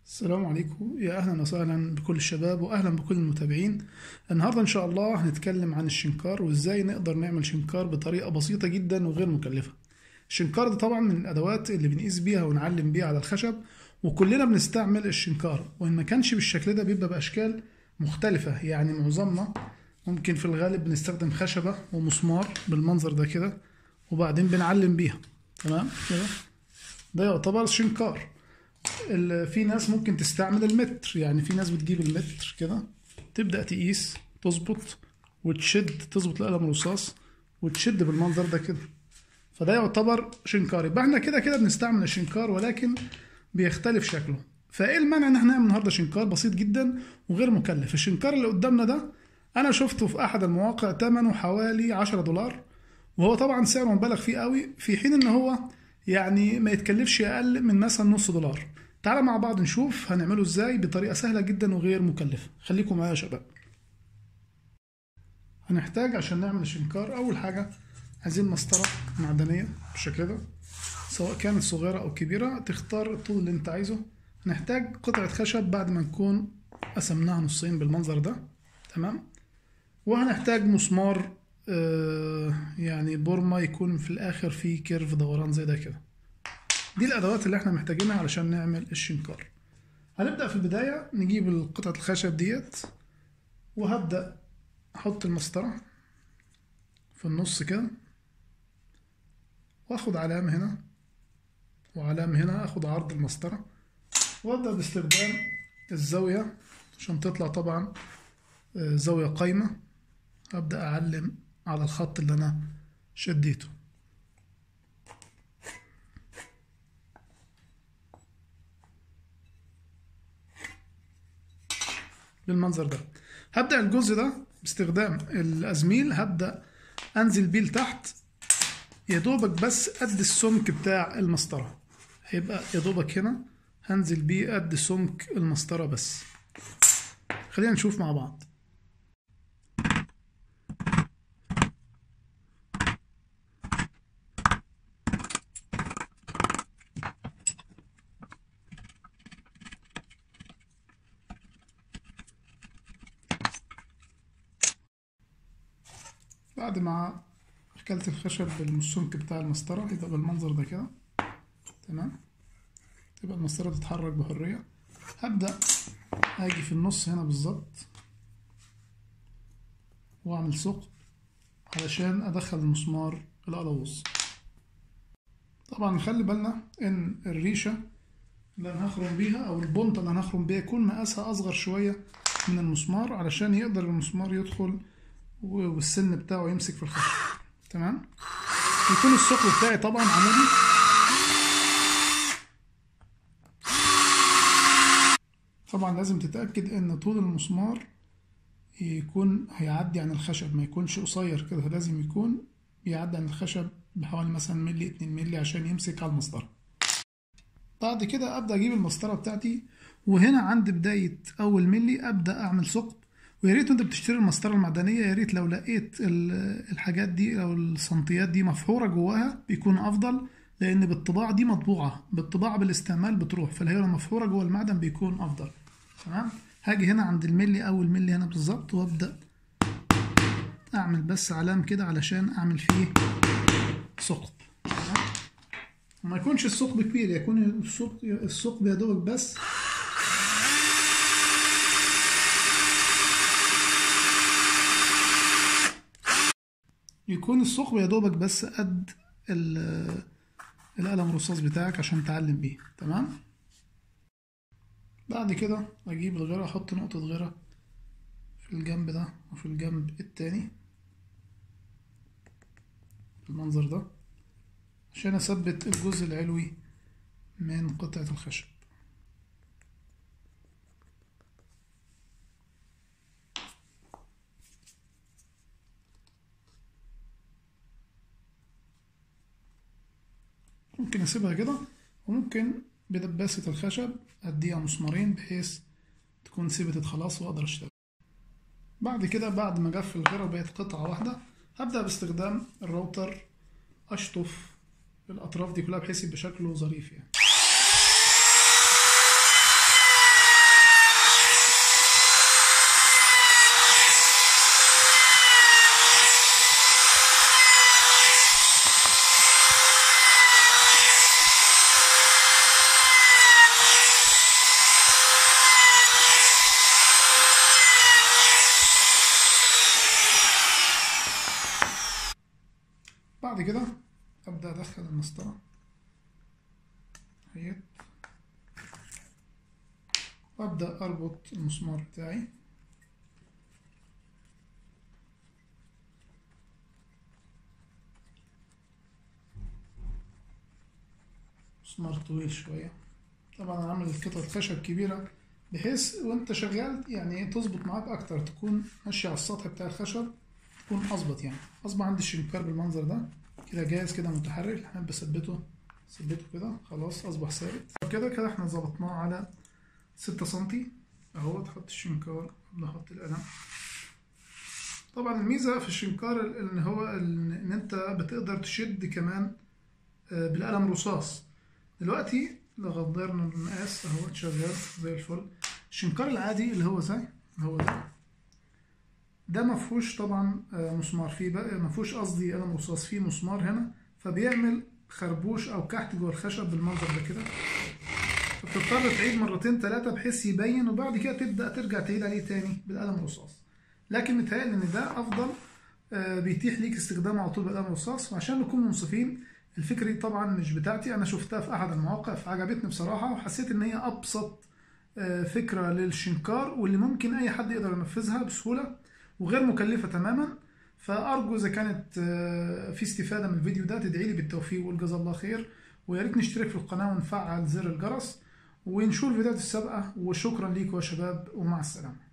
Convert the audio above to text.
السلام عليكم يا اهلا وسهلا بكل الشباب واهلا بكل المتابعين النهارده ان شاء الله هنتكلم عن الشنكار وازاي نقدر نعمل شنكار بطريقه بسيطه جدا وغير مكلفه الشنكار ده طبعا من الادوات اللي بنقيس بيها ونعلم بيها على الخشب وكلنا بنستعمل الشنكار وان ما كانش بالشكل ده بيبقى باشكال مختلفه يعني معظمنا ممكن في الغالب بنستخدم خشبه ومسمار بالمنظر ده كده وبعدين بنعلم بيها تمام كده ده يعتبر شنكار ال- في ناس ممكن تستعمل المتر يعني في ناس بتجيب المتر كده تبدأ تقيس تظبط وتشد تظبط القلم الرصاص وتشد بالمنظر ده كده فده يعتبر شنكار يبقى احنا كده كده بنستعمل الشنكار ولكن بيختلف شكله فايه المانع ان احنا نعمل النهارده شنكار بسيط جدا وغير مكلف الشنكار اللي قدامنا ده انا شفته في احد المواقع ثمنه حوالي 10 دولار وهو طبعا سعره مبالغ فيه قوي في حين ان هو يعني ما يتكلفش اقل من مثلا نص دولار تعالى مع بعض نشوف هنعمله ازاي بطريقه سهله جدا وغير مكلفه خليكم معايا يا شباب هنحتاج عشان نعمل الشنكار اول حاجه عايزين مسطره معدنيه بالشكل ده سواء كانت صغيره او كبيره تختار الطول اللي انت عايزه هنحتاج قطعه خشب بعد ما نكون قسمناها نصين بالمنظر ده تمام وهنحتاج مسمار آه، يعني بورما يكون في الاخر فيه كيرف دوران زي ده كده دي الادوات اللي احنا محتاجينها علشان نعمل الشنكار هنبدا في البدايه نجيب قطعه الخشب ديت وهبدا احط المسطره في النص كده واخد علامه هنا وعلامه هنا اخد عرض المسطره وابدا باستخدام الزاويه عشان تطلع طبعا آه، زاويه قايمه ابدا اعلم على الخط اللي انا شديته بالمنظر ده هبدأ الجزء ده باستخدام الأزميل هبدأ أنزل بيه لتحت يا دوبك بس قد السمك بتاع المسطرة هيبقى يا دوبك هنا هنزل بيه قد سمك المسطرة بس خلينا نشوف مع بعض بعد ما أكلت الخشب بالسمك بتاع المسطرة يبقى بالمنظر ده كده تمام تبقى المسطرة تتحرك بحرية هبدأ أجي في النص هنا بالظبط وأعمل ثقب علشان أدخل المسمار القلاووز طبعا نخلي بالنا إن الريشة اللي أنا هخرم بيها أو البنطة اللي أنا هخرم بيها يكون مقاسها أصغر شوية من المسمار علشان يقدر المسمار يدخل والسن بتاعه يمسك في الخشب تمام يكون الثقب بتاعي طبعا عمودي طبعا لازم تتأكد ان طول المسمار يكون هيعدي عن الخشب ما يكونش قصير كده لازم يكون بيعدي عن الخشب بحوالي مثلا ملي اتنين ملي عشان يمسك على المسطرة بعد كده ابدا اجيب المسطرة بتاعتي وهنا عند بداية اول ملي ابدا اعمل ثقب ويا ريت وانت بتشتري المسطره المعدنيه يا ريت لو لقيت ال- الحاجات دي او السنتيات دي مفحوره جواها بيكون افضل لان بالطباعه دي مطبوعه بالطباعه بالاستعمال بتروح فالهي لو مفحوره جوه المعدن بيكون افضل تمام هاجي هنا عند الملي اول ملي هنا بالظبط وابدا اعمل بس علام كده علشان اعمل فيه ثقب تمام وما يكونش الثقب كبير يكون الثقب الثقب يا دوبك بس يكون الثقب يا دوبك بس قد ال- القلم الرصاص بتاعك عشان تعلم بيه تمام بعد كده اجيب الغيرة احط نقطة غيرة في الجنب ده وفي الجنب التاني بالمنظر ده عشان اثبت الجزء العلوي من قطعة الخشب ممكن اسيبها كده وممكن بدباسة الخشب اديها مسمارين بحيث تكون ثبتت خلاص واقدر اشتغل بعد كده بعد ما جف الغيرة وبقت قطعة واحدة هبدأ باستخدام الراوتر اشطف الاطراف دي كلها بحيث يبقى شكله ظريف يعني بعد كده ابدا ادخل المسطره اهيت وابدا اربط المسمار بتاعي مسمار طويل شويه طبعا انا عامل قطعه خشب كبيره بحيث وانت شغال يعني تظبط معاك اكتر تكون ماشي على السطح بتاع الخشب تكون اظبط يعني اصبح عندي الشنكار بالمنظر ده كده جاهز كده متحرك احنا بثبته ثبته كده خلاص اصبح ثابت كده كده احنا ظبطناه على ستة سنتي اهو تحط الشنكار نحط القلم طبعا الميزة في الشنكار ان هو ان انت بتقدر تشد كمان بالقلم رصاص دلوقتي لو غيرنا المقاس اهو شغال زي الفل الشنكار العادي اللي هو زي هو ده ده مفهوش طبعا مسمار فيه بقى مفهوش قصدي قلم رصاص فيه مسمار هنا فبيعمل خربوش او كحت جوه الخشب بالمنظر ده كده فبتضطر تعيد مرتين ثلاثة بحيث يبين وبعد كده تبدأ ترجع تعيد عليه تاني بالقلم الرصاص لكن متهيألي إن ده أفضل بيتيح ليك استخدامه على طول بالقلم الرصاص وعشان نكون منصفين الفكرة دي طبعا مش بتاعتي أنا شفتها في أحد المواقع فعجبتني بصراحة وحسيت إن هي أبسط فكرة للشنكار واللي ممكن أي حد يقدر ينفذها بسهولة وغير مكلفة تماما فأرجو إذا كانت في استفادة من الفيديو ده تدعي لي بالتوفيق والجزا الله خير ويا ريت نشترك في القناة ونفعل زر الجرس ونشوف الفيديوهات السابقة وشكرا ليكم يا شباب ومع السلامة